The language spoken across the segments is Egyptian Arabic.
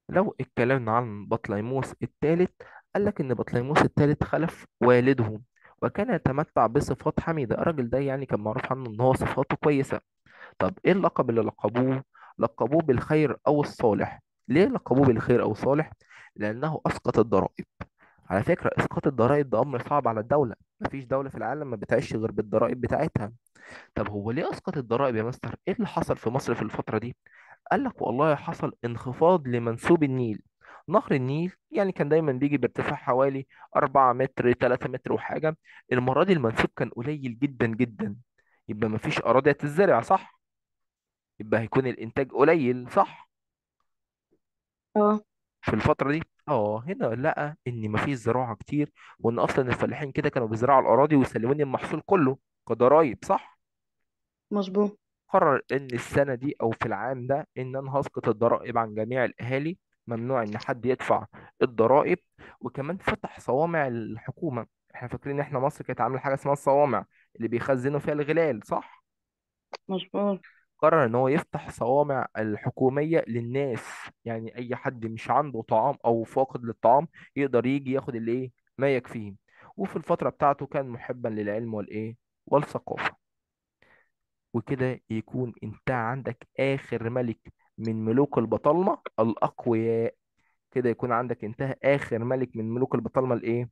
لو اتكلمنا عن بطليموس الثالث قال لك ان بطليموس الثالث خلف والده وكان يتمتع بصفات حميدة الراجل ده يعني كان معروف عنه ان هو صفاته كويسة طب ايه اللقب اللي لقبوه لقبوه بالخير او الصالح ليه لقبوه بالخير او الصالح لانه اسقط الضرائب على فكرة اسقاط الضرائب ده امر صعب على الدولة مفيش دولة في العالم ما بتعيش غير بالضرائب بتاعتها طب هو ليه اسقط الضرائب يا مستر ايه اللي حصل في مصر في الفترة دي قال لك والله حصل انخفاض لمنسوب النيل نهر النيل يعني كان دايما بيجي بارتفاع حوالي 4 متر 3 متر وحاجة المرة دي المنسوب كان قليل جدا جدا يبقى مفيش أراضي هتزرع صح يبقى هيكون الإنتاج قليل صح اه في الفترة دي اه هنا لقى إن مفيش زراعة كتير وإن أصلا الفلاحين كده كانوا بيزرعوا الأراضي ويسلموني المحصول كله كضرايب صح مظبوط قرر ان السنه دي او في العام ده ان انا هسقط الضرائب عن جميع الاهالي ممنوع ان حد يدفع الضرائب وكمان فتح صوامع الحكومه احنا فاكرين ان احنا مصر كانت عامله حاجه اسمها الصوامع اللي بيخزنوا فيها الغلال صح مظبوط قرر ان هو يفتح صوامع الحكوميه للناس يعني اي حد مش عنده طعام او فاقد للطعام يقدر يجي ياخد الايه ما يكفيه وفي الفتره بتاعته كان محبا للعلم والايه والثقافه وكده يكون انت عندك آخر ملك من ملوك البطالمة الأقوياء كده يكون عندك انتهى آخر ملك من ملوك البطالمة الإيه؟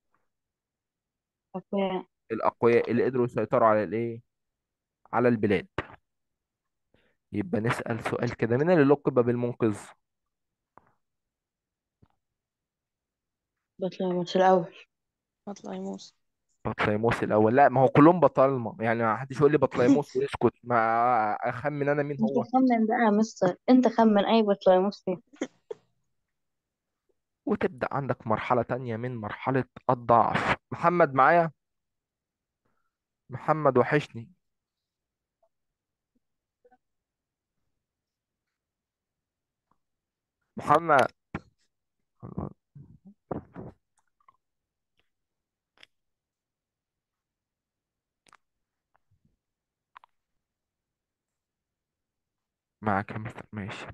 أوكي. الأقوياء اللي قدروا يسيطروا على الإيه؟ على البلاد يبقى نسأل سؤال كده مين اللي لقب بالمنقذ؟ بطليموس الأول بطليموس بطليموس الأول لا ما هو كلهم بطالمة يعني ما حدش يقول لي بطليموس ويسكت ما أخمن أنا مين انت هو خمن بقى يا مستر انت خمن اي بطليموس فيه وتبدأ عندك مرحلة تانية من مرحلة الضعف محمد معايا محمد وحشني محمد معاك يا مستر ماشي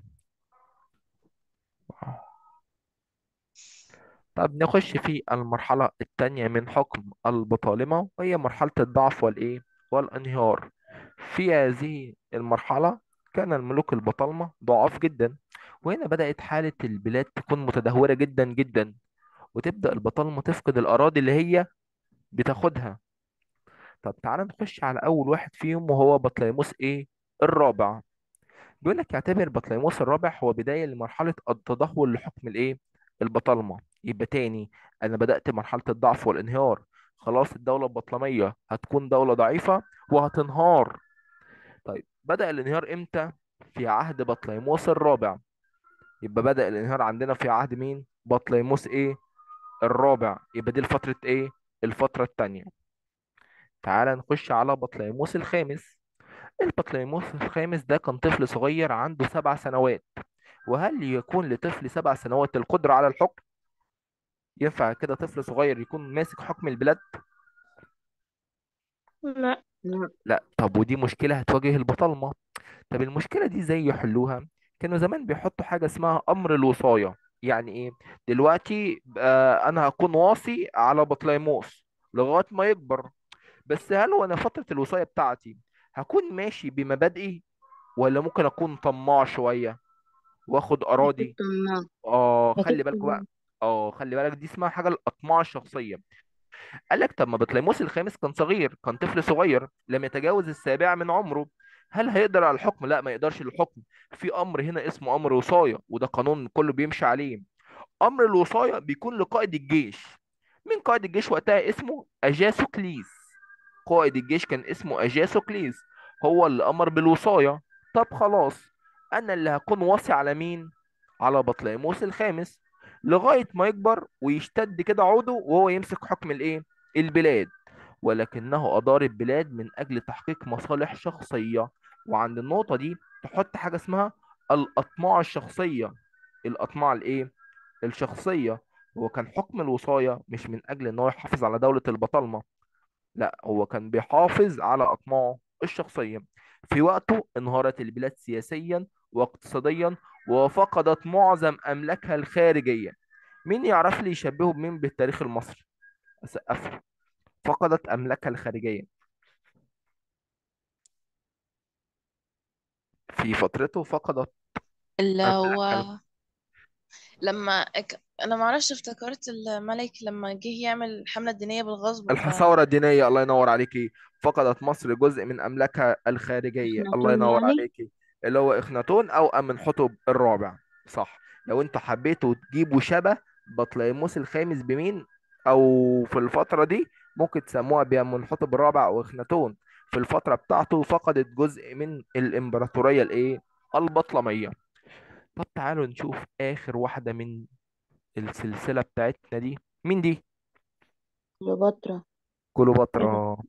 طب نخش في المرحلة التانية من حكم البطالمة وهي مرحلة الضعف والإيه والانهيار في هذه المرحلة كان الملوك البطالمة ضعاف جدا وهنا بدأت حالة البلاد تكون متدهورة جدا جدا وتبدأ البطالمة تفقد الأراضي اللي هي بتاخدها طب تعال نخش على أول واحد فيهم وهو بطليموس إيه الرابع بيقول لك يعتبر بطليموس الرابع هو بداية لمرحلة التدهور لحكم الايه البطالمة يبقى تاني انا بدأت مرحلة الضعف والانهيار خلاص الدولة البطلمية هتكون دولة ضعيفة وهتنهار طيب بدأ الانهيار امتى في عهد بطليموس الرابع يبقى بدأ الانهيار عندنا في عهد مين بطليموس ايه الرابع يبقى دي الفترة ايه الفترة التانية تعال نخش على بطليموس الخامس البطليموس الخامس ده كان طفل صغير عنده سبع سنوات وهل يكون لطفل سبع سنوات القدرة على الحكم؟ ينفع كده طفل صغير يكون ماسك حكم البلاد؟ لا لا لا طب ودي مشكلة هتواجه البطالمة طب المشكلة دي ازاي يحلوها؟ كانوا زمان بيحطوا حاجة اسمها أمر الوصاية يعني ايه؟ دلوقتي آه أنا هكون واصي على بطليموس لغاية ما يكبر بس هل وانا فترة الوصاية بتاعتي هكون ماشي بمبادئي ولا ممكن أكون طماع شوية واخد اكيد أراضي طماع اه خلي اكيد بالك طماع بقى اه خلي بالك دي اسمها حاجه الاطماع الشخصيه قال لك طب ما بطليموس الخامس كان صغير كان طفل صغير لم يتجاوز السابعه من عمره هل هيقدر على الحكم لا ما يقدرش الحكم في امر هنا اسمه امر وصايه وده قانون كله بيمشي عليه امر الوصايه بيكون لقائد الجيش مين قائد الجيش وقتها اسمه اجاسوكليس قائد الجيش كان اسمه اجاسوكليس هو اللي امر بالوصايه طب خلاص انا اللي هكون واصي على مين على بطليموس الخامس لغايه ما يكبر ويشتد كده عوده وهو يمسك حكم الايه البلاد ولكنه ادار البلاد من اجل تحقيق مصالح شخصيه وعند النقطه دي تحط حاجه اسمها الاطماع الشخصيه الاطماع الايه الشخصيه هو كان حكم الوصايه مش من اجل ان هو يحافظ على دوله البطالمه لا هو كان بيحافظ على أطماعه الشخصية في وقته انهارت البلاد سياسيا واقتصاديا وفقدت معظم أملاكها الخارجية مين يعرف لي يشبهه بمين بالتاريخ المصري أسقف له. فقدت أملاكها الخارجية في فترته فقدت اللي أملاكها هو لما اك... انا معرفش افتكرت الملك لما جه يعمل الحملة الدينية بالغصب ف الثورة الدينية الله ينور عليكي فقدت مصر جزء من أملاكها الخارجية الله اخناتون ينور يعني عليكي اللي هو إخناتون أو أمنحتب الرابع صح لو أنتوا حبيتوا تجيبوا شبه بطليموس الخامس بمين أو في الفترة دي ممكن تسموها بأمنحتب الرابع أو إخناتون في الفترة بتاعته فقدت جزء من الإمبراطورية الإيه البطلمية طب تعالوا نشوف آخر واحدة من السلسلة بتاعتنا دي مين دي؟ كليوباترا ايه ده كليوباترا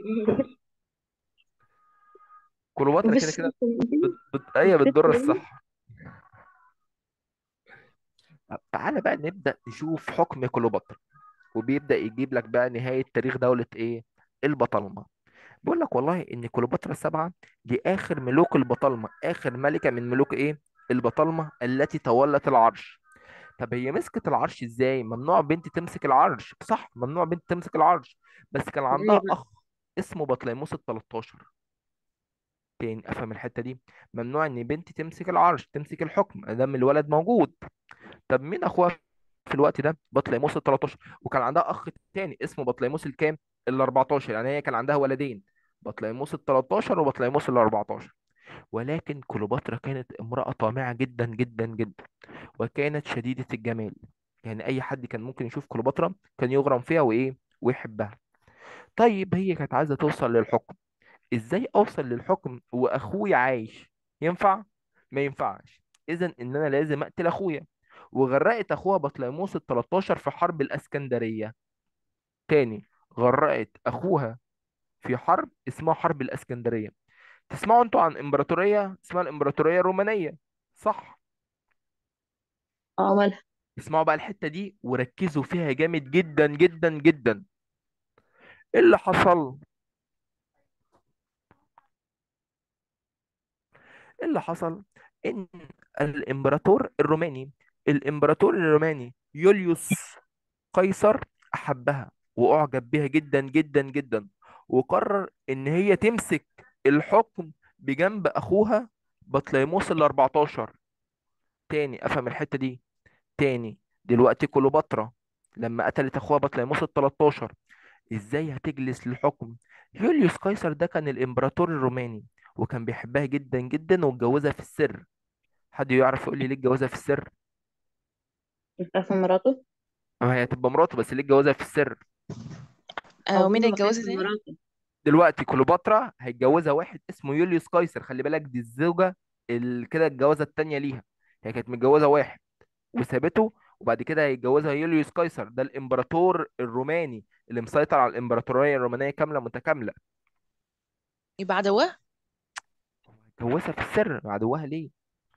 كليوباترا كده مفيش كده بت... بت... هي الست بتضر دي الصحة طب تعالى بقى نبدأ نشوف حكم كليوباترا وبيبدأ يجيب لك بقى نهاية تاريخ دولة ايه البطالمة بيقول لك والله ان كليوباترا السبعة دي اخر ملوك البطالمة اخر ملكة من ملوك ايه البطالمة التي تولت العرش طب هي مسكت العرش ازاي ممنوع بنت تمسك العرش صح ممنوع بنت تمسك العرش بس كان ازاي عندها بقى اخ اسمه بطليموس ال 13 تاني افهم الحتة دي ممنوع ان بنت تمسك العرش تمسك الحكم ادام الولد موجود طب مين اخوها في الوقت ده بطليموس ال 13 وكان عندها اخ تاني اسمه بطليموس الكام ال 14 يعني هي كان عندها ولدين بطليموس ال 13 وبطليموس ال 14 ولكن كليوباترا كانت امرأة طامعة جدا جدا جدا وكانت شديدة الجمال يعني اي حد كان ممكن يشوف كليوباترا كان يغرم فيها وايه ويحبها طيب هي كانت عايزة توصل للحكم ازاي اوصل للحكم واخويا عايش ينفع ما ينفعش اذا ان انا لازم اقتل اخويا وغرقت اخوها بطليموس ال 13 في حرب الاسكندريه تاني غرقت اخوها في حرب اسمها حرب الاسكندريه تسمعوا انتوا عن امبراطوريه اسمها الامبراطوريه الرومانيه صح اه مالها اسمعوا بقى الحته دي وركزوا فيها جامد جدا جدا جدا ايه اللي حصل ايه اللي حصل ان الامبراطور الروماني الامبراطور الروماني يوليوس قيصر أحبها وأعجب بها جدا جدا جدا وقرر إن هي تمسك الحكم بجنب أخوها بطليموس ال 14 تاني أفهم الحتة دي تاني دلوقتي كليوباترا لما قتلت أخوها بطليموس ال 13 إزاي هتجلس للحكم يوليوس قيصر ده كان الإمبراطور الروماني وكان بيحبها جدا جدا واتجوزها في السر حد يعرف يقول لي ليه اتجوزها في السر مش عارفة مراته ما هي هتبقى مراته بس ليه اتجوزها في السر آه هو ومين برضه بخاف اتجوزها من تاني مراته دلوقتي كليوباترا هيتجوزها واحد اسمه يوليوس قيصر خلي بالك دي الزوجة ال- كده الجوازة التانية ليها هي كانت متجوزة واحد وسابته وبعد كده هيتجوزها يوليوس قيصر ده الامبراطور الروماني اللي مسيطر على الامبراطورية الرومانية كاملة متكاملة يبقى عدواه اتجوزها في السر عدوها ليه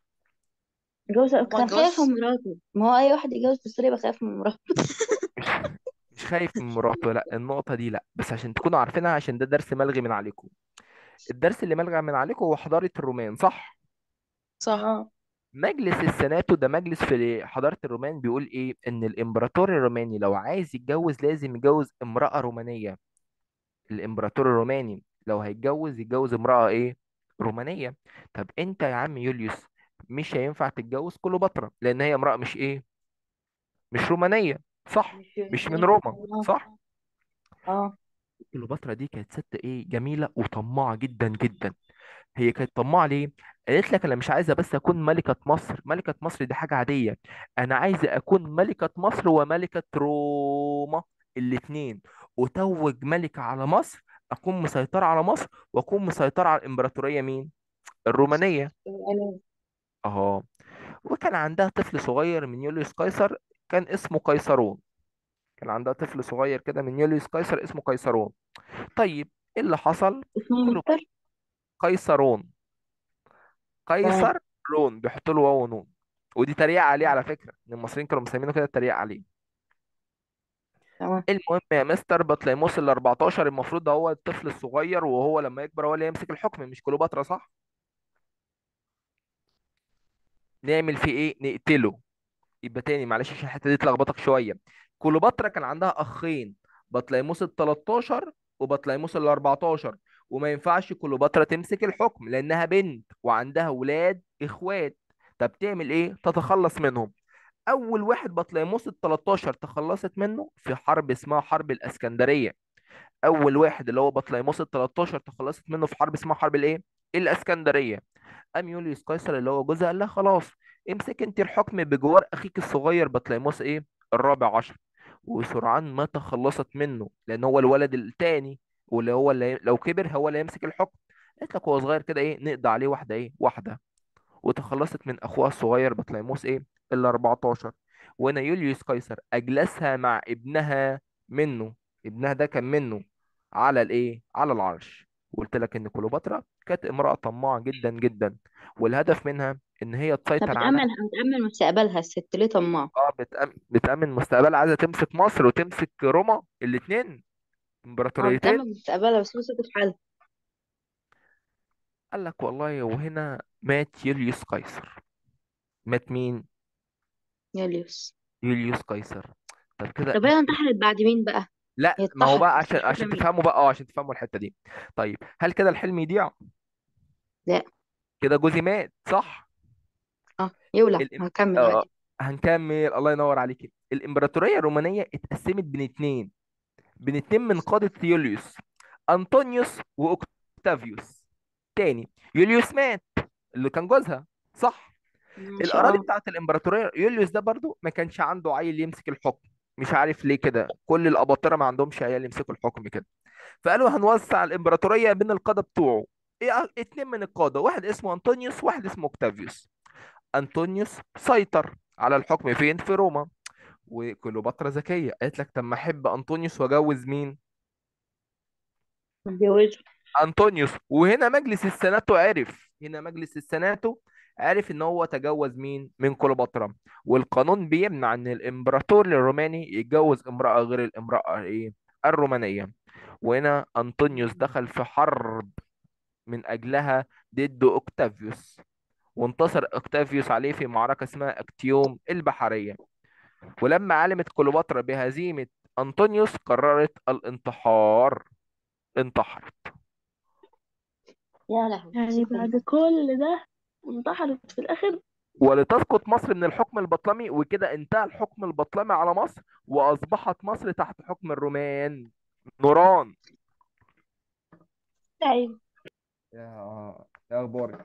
جوز هو كان خايف اتجوز من مراته ما هو اي واحد يتجوز في السر يبقى خايف من مراته مش مش خايف من مراته لا النقطة دي لا بس عشان تكونوا عارفينها عشان ده درس ملغي من عليكم الدرس اللي ملغى من عليكم هو حضارة الرومان صح صح اه مجلس السناتو ده مجلس في حضارة الرومان بيقول ايه ان الامبراطور الروماني لو عايز يتجوز لازم يتجوز امرأة رومانية الامبراطور الروماني لو هيتجوز يتجوز امرأة ايه رومانية طب انت يا عم يوليوس مش هينفع تتجوز كليوباترا لان هي امرأة مش ايه مش رومانية صح مش مش من يونانية روما اه صح اه كليوباترا دي كانت ست ايه جميلة وطماعة جدا جدا هي كانت طماعة ليه؟ قالت لك أنا مش عايزة بس أكون ملكة مصر، ملكة مصر دي حاجة عادية، أنا عايزة أكون ملكة مصر وملكة روما الاتنين، وتوج ملكة على مصر، أكون مسيطرة على مصر وأكون مسيطرة على الإمبراطورية مين؟ الرومانية، يونانية. أهو، وكان عندها طفل صغير من يوليوس قيصر كان اسمه قيصرون، كان عندها طفل صغير كده من يوليوس قيصر اسمه قيصرون، طيب إيه اللي حصل؟ اسمه إيه يا كله مستر قيصرون تمام قيصر لون بيحط له واو ونون ودي تريقة عليه على فكرة ان المصريين كانوا مسمينه كده تريقة عليه تمام المهم يا مستر بطليموس ال 14 المفروض ده هو الطفل الصغير وهو لما يكبر هو اللي يمسك الحكم مش كليوباترا صح نعمل فيه ايه نقتله يبقى تاني معلش عشان الحته دي تلخبطك شويه كليوباترا كان عندها اخين بطليموس ال 13 وبطليموس ال 14 وما ينفعش كليوباترا تمسك الحكم لانها بنت وعندها ولاد اخوات طب تعمل ايه تتخلص منهم اول واحد بطليموس ال 13 تخلصت منه في حرب اسمها حرب الاسكندريه اول واحد اللي هو بطليموس ال 13 تخلصت منه في حرب اسمها حرب الايه الاسكندريه قام يوليوس قيصر اللي هو جوزها قال لها خلاص امسك انت الحكم بجوار اخيك الصغير بطليموس ايه الرابع عشر وسرعان ما تخلصت منه لان هو الولد التاني واللي هو اللي لو كبر هو اللي يمسك الحكم قالت لك هو صغير كده ايه نقضي عليه واحده ايه واحده وتخلصت من اخوها الصغير بطليموس ايه ال 14 وهنا يوليوس قيصر اجلسها مع ابنها منه ابنها ده كان منه على الايه على العرش وقلت لك ان كليوباترا كانت امرأة طماعة جدا جدا والهدف منها ان هي طب تسيطر على بتأمن بتأمن مستقبلها الست ليه طماعة اه بتأمن, بتأمن مستقبل عايزة تمسك مصر وتمسك روما الاتنين اه امبراطوريتين بتأمن مستقبلها بس مسكت في حالها قال لك والله وهنا مات يوليوس قيصر مات مين يوليوس يوليوس قيصر طب كده طب هي انتحرت بعد مين بقى لا هي ما هو بقى اتطحنت عشان مش فاكرة عشان مين تفهموا بقى اه عشان تفهموا الحتة دي طيب هل كده الحلم يضيع لا كده جوزي مات صح اه يولع الام... هكمل اه عادي هنكمل الله ينور عليك الامبراطورية الرومانية اتقسمت بين اتنين بين اتنين من قادة يوليوس انطونيوس واوكتافيوس تاني يوليوس مات اللي كان جوزها صح ماشي الاراضي اه بتاعت الامبراطوريه يوليوس ده برضو ما كانش عنده عيل يمسك الحكم مش عارف ليه كده كل الاباطره ما عندهمش عيال يمسكوا الحكم كده فقالوا هنوسع الامبراطوريه بين القاده بتوعه ايه اتنين من القاده واحد اسمه انطونيوس واحد اسمه اوكتافيوس انطونيوس سيطر على الحكم فين في روما وكليوباترا ذكيه قالت لك طب ما احب انطونيوس واجوز مين اتجوزوا انطونيوس وهنا مجلس السناتو عرف هنا مجلس السناتو عرف ان هو تجوز مين من كليوباترا والقانون بيمنع ان الامبراطور الروماني يتجوز امرأة غير الامرأة ايه الرومانية وهنا انطونيوس دخل في حرب من اجلها ضد اوكتافيوس وانتصر اوكتافيوس عليه في معركة اسمها اكتيوم البحرية ولما علمت كليوباترا بهزيمة انطونيوس قررت الانتحار انتحرت يا لهوي يعني ست بعد دي كل ده انتحرت في الآخر ولتسقط مصر من الحكم البطلمي وكده انتهى الحكم البطلمي على مصر وأصبحت مصر تحت حكم الرومان نوران أيوة يا يا اخبارك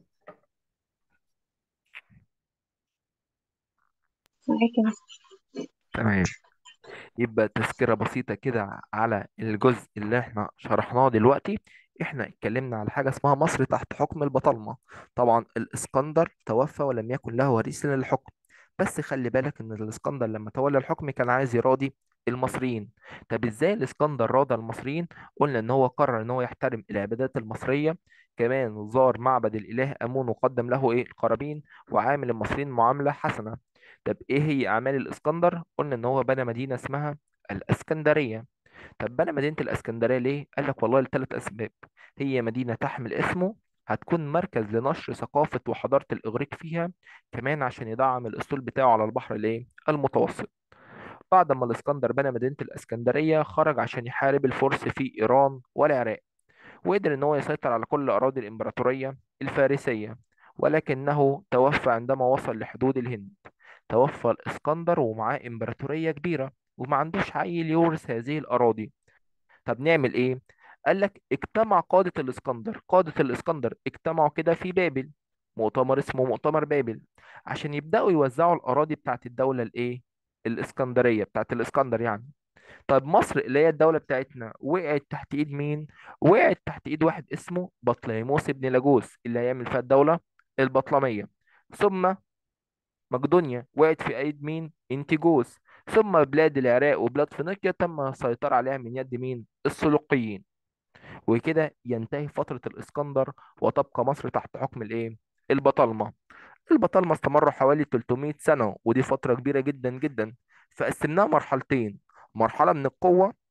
معاك تمام يبقى تذكرة بسيطة كده على الجزء اللي احنا شرحناه دلوقتي احنا اتكلمنا على حاجة اسمها مصر تحت حكم البطالمة طبعا الاسكندر توفى ولم يكن له وريث للحكم بس خلي بالك ان الاسكندر لما تولى الحكم كان عايز يراضي المصريين طب ازاي الاسكندر راضى المصريين قلنا ان هو قرر ان هو يحترم العبادات المصرية كمان زار معبد الاله امون وقدم له ايه القرابين وعامل المصريين معاملة حسنة طب ايه هي اعمال الاسكندر قلنا ان هو بنى مدينه اسمها الاسكندريه طب بنى مدينه الاسكندريه ليه قال لك والله لثلاث اسباب هي مدينه تحمل اسمه هتكون مركز لنشر ثقافه وحضاره الاغريق فيها كمان عشان يدعم الاسطول بتاعه على البحر الايه المتوسط بعد ما الاسكندر بنى مدينه الاسكندريه خرج عشان يحارب الفرس في ايران والعراق وقدر ان هو يسيطر على كل اراضي الامبراطوريه الفارسيه ولكنه توفى عندما وصل لحدود الهند توفى الاسكندر ومعاه امبراطوريه كبيره وما عندوش عيل يورث هذه الاراضي طب نعمل ايه قال لك اجتمع قاده الاسكندر قاده الاسكندر اجتمعوا كده في بابل مؤتمر اسمه مؤتمر بابل عشان يبداوا يوزعوا الاراضي بتاعت الدوله الايه الاسكندريه بتاعت الاسكندر يعني طب مصر اللي هي الدولة بتاعتنا وقعت تحت ايد مين؟ وقعت تحت ايد واحد اسمه بطليموس بن لاجوس اللي هيعمل فيها الدولة البطلمية ثم مقدونيا وقعت في ايد مين؟ انتيجوس ثم بلاد العراق وبلاد فينيقيا تم السيطرة عليها من يد مين؟ السلوقيين وكده ينتهي فترة الاسكندر وتبقى مصر تحت حكم الايه؟ البطالمة البطالمة استمروا حوالي 300 سنة ودي فترة كبيرة جدا جدا فقسمناها مرحلتين مرحلة من القوة